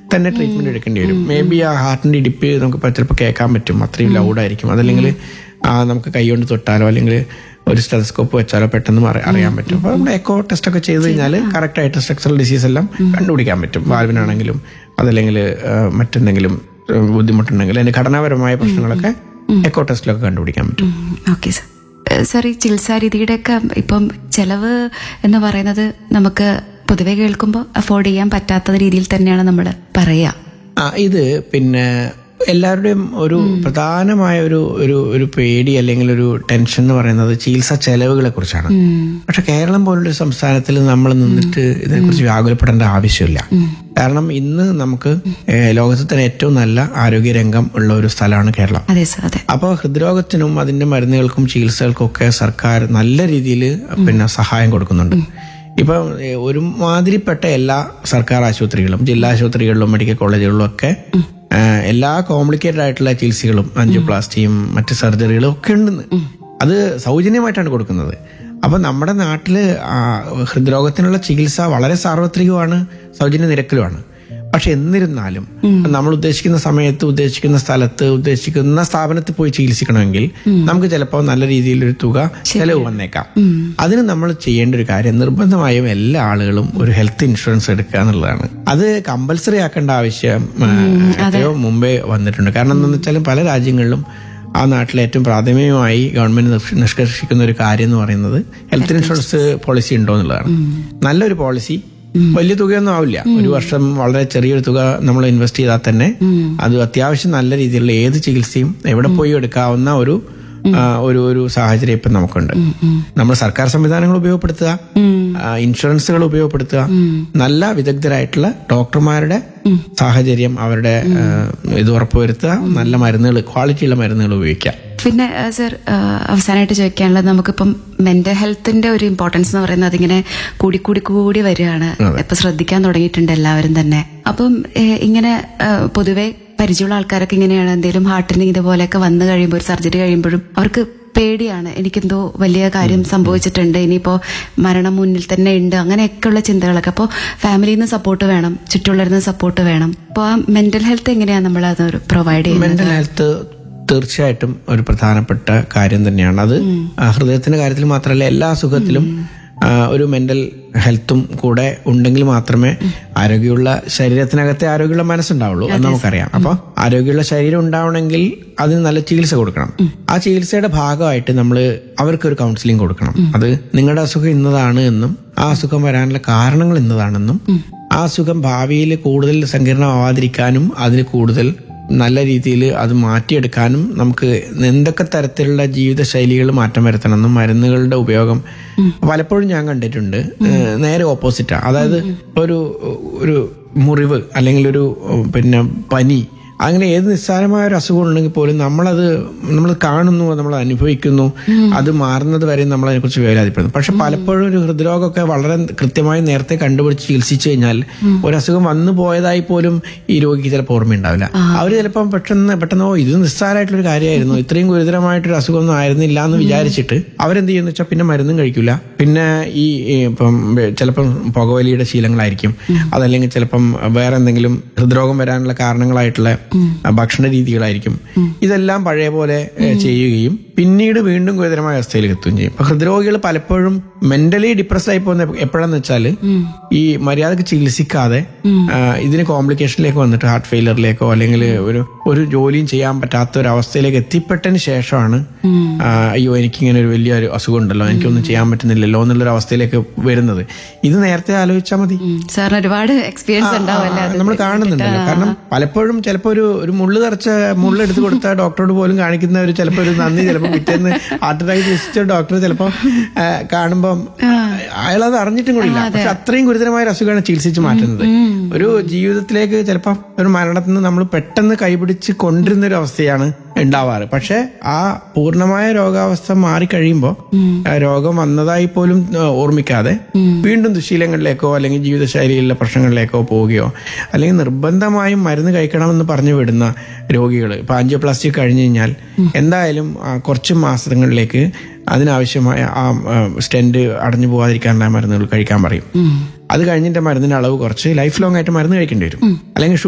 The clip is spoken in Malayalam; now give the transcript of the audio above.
തന്നെ ട്രീറ്റ്മെന്റ് എടുക്കേണ്ടി വരും മേ ബി ആ ഹാർട്ടിന്റെ ഇടിപ്പ് നമുക്ക് ചിലപ്പോൾ കേൾക്കാൻ പറ്റും അത്രയും ലൗഡായിരിക്കും അതല്ലെങ്കിൽ ആ നമുക്ക് കൈ കൊണ്ട് തൊട്ടാലോ അല്ലെങ്കിൽ ഒരു സ്റ്റെതസ്കോപ്പ് വെച്ചാലോ പെട്ടെന്ന് അറി- അറിയാൻ പറ്റും അപ്പോൾ നമ്മുടെ എക്കോ ടെസ്റ്റ് ഒക്കെ ചെയ്ത് കഴിഞ്ഞാൽ കറക്റ്റ് ആയിട്ട് സ്ട്രക്ചറൽ ഡിസീസ് എല്ലാം കണ്ടുപിടിക്കാൻ പറ്റും വാൽവിനാണെങ്കിലും അതല്ലെങ്കിൽ ആ, മറ്റെന്തെങ്കിലും ആ, ബുദ്ധിമുട്ടുണ്ടെങ്കിൽ അതിന്റെ ഘടനാപരമായ പ്രശ്നങ്ങളൊക്കെ എക്കോ ടെസ്റ്റിലൊക്കെ കണ്ടുപിടിക്കാൻ പറ്റും ഓക്കെ സർ സർ ഈ ചികിത്സാ രീതിയുടെ ഒക്കെ ഇപ്പം ചെലവ് എന്ന് പറയുന്നത് നമുക്ക് പൊതുവെ കേൾക്കുമ്പോൾ അഫോർഡ് ചെയ്യാൻ പറ്റാത്ത രീതിയിൽ തന്നെയാണ് നമ്മൾ പറയുക ആ ഇത് പിന്നെ എല്ലാവരുടെയും ഒരു പ്രധാനമായ ഒരു ഒരു ഒരു പേടി അല്ലെങ്കിൽ ഒരു ടെൻഷൻ എന്ന് പറയുന്നത് ചികിത്സാ ചെലവുകളെ കുറിച്ചാണ് പക്ഷെ കേരളം പോലുള്ള ഒരു സംസ്ഥാനത്തിൽ നമ്മൾ നിന്നിട്ട് ഇതിനെക്കുറിച്ച് വ്യാകുലപ്പെടേണ്ട ആവശ്യമില്ല കാരണം ഇന്ന് നമുക്ക് ഏഹ്, ലോകത്തിൽ തന്നെ ഏറ്റവും നല്ല ആരോഗ്യരംഗം ഉള്ള ഒരു സ്ഥലമാണ് കേരളം അതെ സർ അതെ അപ്പോൾ ഹൃദ്രോഗത്തിനും അതിന്റെ മരുന്നുകൾക്കും ചികിത്സകൾക്കും ഒക്കെ സർക്കാർ നല്ല രീതിയിൽ പിന്നെ സഹായം കൊടുക്കുന്നുണ്ട് ഇപ്പം ഏ, ഒരുമാതിരിപ്പെട്ട എല്ലാ സർക്കാർ ആശുപത്രികളും ജില്ലാ ആശുപത്രികളിലും മെഡിക്കൽ കോളേജുകളിലും ഒക്കെ ആ, എല്ലാ കോംപ്ലിക്കേറ്റഡ് ആയിട്ടുള്ള ചികിത്സകളും ആൻജിയോപ്ലാസ്റ്റിയും മറ്റ് സർജറികളും ഒക്കെ ഉണ്ടെന്ന് അത് സൗജന്യമായിട്ടാണ് കൊടുക്കുന്നത് അപ്പൊ നമ്മുടെ നാട്ടില് ആ, ഹൃദ്രോഗത്തിനുള്ള ചികിത്സ വളരെ സാർവത്രികമാണ് സൗജന്യ നിരക്കിലുമാണ് പക്ഷെ എന്നിരുന്നാലും നമ്മൾ ഉദ്ദേശിക്കുന്ന സമയത്ത് ഉദ്ദേശിക്കുന്ന സ്ഥലത്ത് ഉദ്ദേശിക്കുന്ന സ്ഥാപനത്തിൽ പോയി ചികിത്സിക്കണമെങ്കിൽ നമുക്ക് ചിലപ്പോൾ നല്ല രീതിയിലൊരു തുക ചെലവ് വന്നേക്കാം അതിന് നമ്മൾ ചെയ്യേണ്ട ഒരു കാര്യം നിർബന്ധമായും എല്ലാ ആളുകളും ഒരു ഹെൽത്ത് ഇൻഷുറൻസ് എടുക്കുക എന്നുള്ളതാണ് അത് കമ്പൽസറി ആക്കേണ്ട ആവശ്യം ആ, എത്രയോ മുമ്പേ വന്നിട്ടുണ്ട് കാരണം എന്താണെന്ന് വെച്ചാൽ പല രാജ്യങ്ങളിലും ആ നാട്ടിലെ ഏറ്റവും പ്രാഥമികമായി ഗവൺമെന്റ് നിഷ്ക- നിഷ്കർഷിക്കുന്ന ഒരു കാര്യം എന്ന് പറയുന്നത് ഹെൽത്ത് ഇൻഷുറൻസ് പോളിസി ഉണ്ടോ എന്നുള്ളതാണ് നല്ലൊരു പോളിസി വലിയ തുകയൊന്നും ആവില്ല ഒരു വർഷം വളരെ ചെറിയൊരു തുക നമ്മൾ ഇൻവെസ്റ്റ് ചെയ്താൽ തന്നെ അത് അത്യാവശ്യം നല്ല രീതിയിലുള്ള ഏത് ചികിത്സയും എവിടെ പോയി എടുക്കാവുന്ന ഒരു ആ, ഒരു ഒരു സാഹചര്യം ഇപ്പം നമുക്കുണ്ട് നമ്മൾ സർക്കാർ സംവിധാനങ്ങൾ ഉപയോഗപ്പെടുത്തുക ആ, ഇൻഷുറൻസുകൾ ഉപയോഗപ്പെടുത്തുക നല്ല വിദഗ്ധരായിട്ടുള്ള ഡോക്ടർമാരുടെ സാഹചര്യം അവരുടെ ആ, ഇത് ഉറപ്പുവരുത്തുക നല്ല മരുന്നുകൾ ക്വാളിറ്റിയുള്ള മരുന്നുകൾ ഉപയോഗിക്കുക പിന്നെ ആ, സർ ആ, അവസാനമായിട്ട് ചോദിക്കാനുള്ളത് നമുക്കിപ്പം മെന്റൽ ഹെൽത്തിന്റെ ഒരു ഇമ്പോർട്ടൻസ് എന്ന് പറയുന്നത് അതിങ്ങനെ കൂടി കൂടി കൂടി വരികയാണ് ഇപ്പൊ ശ്രദ്ധിക്കാൻ തുടങ്ങിയിട്ടുണ്ട് എല്ലാവരും തന്നെ അപ്പം ഏ, ഇങ്ങനെ ആ, പൊതുവെ പരിചയമുള്ള ആൾക്കാരൊക്കെ ഇങ്ങനെയാണ് എന്തെങ്കിലും ഹാർട്ടിന് ഇതുപോലെയൊക്കെ വന്നു കഴിയുമ്പോൾ ഒരു സർജറി കഴിയുമ്പോഴും അവർക്ക് പേടിയാണ് എനിക്കെന്തോ വലിയ കാര്യം സംഭവിച്ചിട്ടുണ്ട് ഇനിയിപ്പോ മരണം മുന്നിൽ തന്നെ ഉണ്ട് അങ്ങനെയൊക്കെയുള്ള ചിന്തകളൊക്കെ അപ്പോൾ ഫാമിലിയിൽ നിന്ന് സപ്പോർട്ട് വേണം ചുറ്റുള്ളവരിൽ നിന്ന് സപ്പോർട്ട് വേണം അപ്പോൾ ആ മെന്റൽ ഹെൽത്ത് എങ്ങനെയാണ് നമ്മൾ അത് പ്രൊവൈഡ് ചെയ്യുന്നത് മെന്റൽ ഹെൽത്ത് തീർച്ചയായിട്ടും ഒരു പ്രധാനപ്പെട്ട കാര്യം തന്നെയാണ് അത് ആ, ഹൃദയത്തിന്റെ കാര്യത്തിൽ മാത്രമല്ല എല്ലാ അസുഖത്തിലും ആ, ഒരു മെന്റൽ ഹെൽത്തും കൂടെ ഉണ്ടെങ്കിൽ മാത്രമേ ആരോഗ്യമുള്ള ശരീരത്തിനകത്തെ ആരോഗ്യമുള്ള മനസ്സുണ്ടാവുള്ളൂ അത് നമുക്കറിയാം അപ്പോൾ ആരോഗ്യമുള്ള ശരീരം ഉണ്ടാവണമെങ്കിൽ അതിന് നല്ല ചികിത്സ കൊടുക്കണം ആ ചികിത്സയുടെ ഭാഗമായിട്ട് നമ്മൾ അവർക്കൊരു കൗൺസിലിംഗ് കൊടുക്കണം അത് നിങ്ങളുടെ അസുഖം ഇന്നതാണ് എന്നും ആ അസുഖം വരാനുള്ള കാരണങ്ങൾ ഇന്നതാണെന്നും ആ അസുഖം ഭാവിയിൽ കൂടുതൽ സങ്കീർണമാവാതിരിക്കാനും അതിന് കൂടുതൽ നല്ല രീതിയിൽ അത് മാറ്റിയെടുക്കാനും നമുക്ക് എന്തൊക്കെ തരത്തിലുള്ള ജീവിതശൈലികൾ മാറ്റം വരുത്തണമെന്നും മരുന്നുകളുടെ ഉപയോഗം പലപ്പോഴും ഞാൻ കണ്ടിട്ടുണ്ട് ഏഹ് നേരെ ഓപ്പോസിറ്റാ അതായത് ഒരു ഒരു മുറിവ് അല്ലെങ്കിൽ ഒരു ഉം, പിന്നെ പനി അങ്ങനെ ഏത് നിസ്സാരമായ ഒരു അസുഖം ഉണ്ടെങ്കിൽ പോലും നമ്മളത് നമ്മൾ കാണുന്നു നമ്മൾ അനുഭവിക്കുന്നു അത് മാറുന്നത് വരെ നമ്മൾ അതിനെക്കുറിച്ച് വേലാതിപ്പെടുന്നു പക്ഷെ പലപ്പോഴും ഒരു ഹൃദ്രോഗമൊക്കെ വളരെ കൃത്യമായി നേരത്തെ കണ്ടുപിടിച്ച് ചികിത്സിച്ചു കഴിഞ്ഞാൽ ഒരു അസുഖം വന്നു പോയതായി പോലും ഈ രോഗിക്ക് ചിലപ്പോൾ ഓർമ്മയുണ്ടാവില്ല അവർ ചിലപ്പം പെട്ടെന്ന് പെട്ടെന്ന് ഓ ഇത് നിസ്സാരമായിട്ടുള്ള ഒരു കാര്യമായിരുന്നു ഇത്രയും ഗുരുതരമായിട്ടൊരു അസുഖമൊന്നും ആയിരുന്നില്ല എന്ന് വിചാരിച്ചിട്ട് അവരെന്ത് ചെയ്യുന്ന വെച്ചാൽ പിന്നെ മരുന്നും കഴിക്കില്ല പിന്നെ ഈ ഈ ഇപ്പം വെ- ചിലപ്പം പുകവലിയുടെ ശീലങ്ങളായിരിക്കും അതല്ലെങ്കിൽ ചിലപ്പം വേറെ എന്തെങ്കിലും ഹൃദ്രോഗം വരാനുള്ള കാരണങ്ങളായിട്ടുള്ള ഭക്ഷണ രീതികളായിരിക്കും ഇതെല്ലാം പഴയ പോലെ ഏഹ്, ചെയ്യുകയും പിന്നീട് വീണ്ടും ഗുരുതരമായ അവസ്ഥയിലേക്ക് എത്തുകയും ചെയ്യും അപ്പൊ ഹൃദ്രോഗികൾ പലപ്പോഴും മെന്റലി ഡിപ്രസ്ഡ് ആയി പോകുന്ന എപ്പോഴാന്ന് വെച്ചാൽ ഈ മര്യാദക്ക് ചികിത്സിക്കാതെ ആ, ഇതിന് കോംപ്ലിക്കേഷനിലേക്ക് വന്നിട്ട് ഹാർട്ട് ഫെയിലറിലേക്കോ അല്ലെങ്കിൽ ഒരു ഒരു ജോലിയും ചെയ്യാൻ പറ്റാത്ത ഒരു അവസ്ഥയിലേക്ക് എത്തിപ്പെട്ടതിന് ശേഷമാണ് ആ, അയ്യോ എനിക്കിങ്ങനെ ഒരു വലിയ ഒരു അസുഖം ഉണ്ടല്ലോ എനിക്കൊന്നും ചെയ്യാൻ പറ്റുന്നില്ലല്ലോ എന്നുള്ളൊരു അവസ്ഥയിലേക്ക് വരുന്നത് ഇത് നേരത്തെ ആലോചിച്ചാൽ മതി സാറിന് ഒരുപാട് എക്സ്പീരിയൻസ് ഉണ്ടാവല്ലേ അത് നമ്മൾ കാണുന്നുണ്ടല്ലോ കാരണം പലപ്പോഴും ചിലപ്പോൾ ഒരു ഒരു മുള്ളു തറച്ച മുള്ള എടുത്ത് കൊടുത്ത ഡോക്ടറോട് പോലും കാണിക്കുന്ന ഒരു ചിലപ്പോൾ ഒരു നന്ദി ചിലപ്പോൾ പിറ്റേന്ന് ഹാർട്ട് അറ്റാക്ക് ചികിത്സിച്ച ഡോക്ടർ ചിലപ്പോൾ കാണുമ്പം അയാളത് അറിഞ്ഞിട്ടും കൂടിയില്ല പക്ഷെ അത്രയും ഗുരുതരമായ ഒരു അസുഖമാണ് ചികിത്സിച്ച് മാറ്റുന്നത് ഒരു ജീവിതത്തിലേക്ക് ചിലപ്പോൾ ഒരു മരണത്തിൽ നിന്ന് നമ്മൾ പെട്ടെന്ന് കൈപിടിച്ച് കൊണ്ടിരുന്ന ഒരു അവസ്ഥയാണ് ഉണ്ടാവാറ് പക്ഷെ ആ പൂർണ്ണമായ രോഗാവസ്ഥ മാറിക്കഴിയുമ്പോൾ ആ രോഗം വന്നതായി പോലും ആ, ഓർമ്മിക്കാതെ വീണ്ടും ദുശീലങ്ങളിലേക്കോ അല്ലെങ്കിൽ ജീവിതശൈലിയിലുള്ള പ്രശ്നങ്ങളിലേക്കോ പോവുകയോ അല്ലെങ്കിൽ നിർബന്ധമായും മരുന്ന് കഴിക്കണമെന്ന് പറഞ്ഞു വിടുന്ന രോഗികൾ ഇപ്പൊ ആൻജിയോപ്ലാസ്റ്റി കഴിഞ്ഞു കഴിഞ്ഞാൽ എന്തായാലും ആ, കുറച്ച് മാസങ്ങളിലേക്ക് അതിനാവശ്യമായ ആ സ്റ്റെന്റ് അടഞ്ഞു പോകാതിരിക്കാനുള്ള മരുന്നുകൾ കഴിക്കാൻ പറയും അത് കഴിഞ്ഞിട്ട് മരുന്നിന്റെ അളവ് കുറച്ച് ലൈഫ് ലോങ് ആയിട്ട് മരുന്ന് കഴിക്കേണ്ടി വരും അല്ലെങ്കിൽ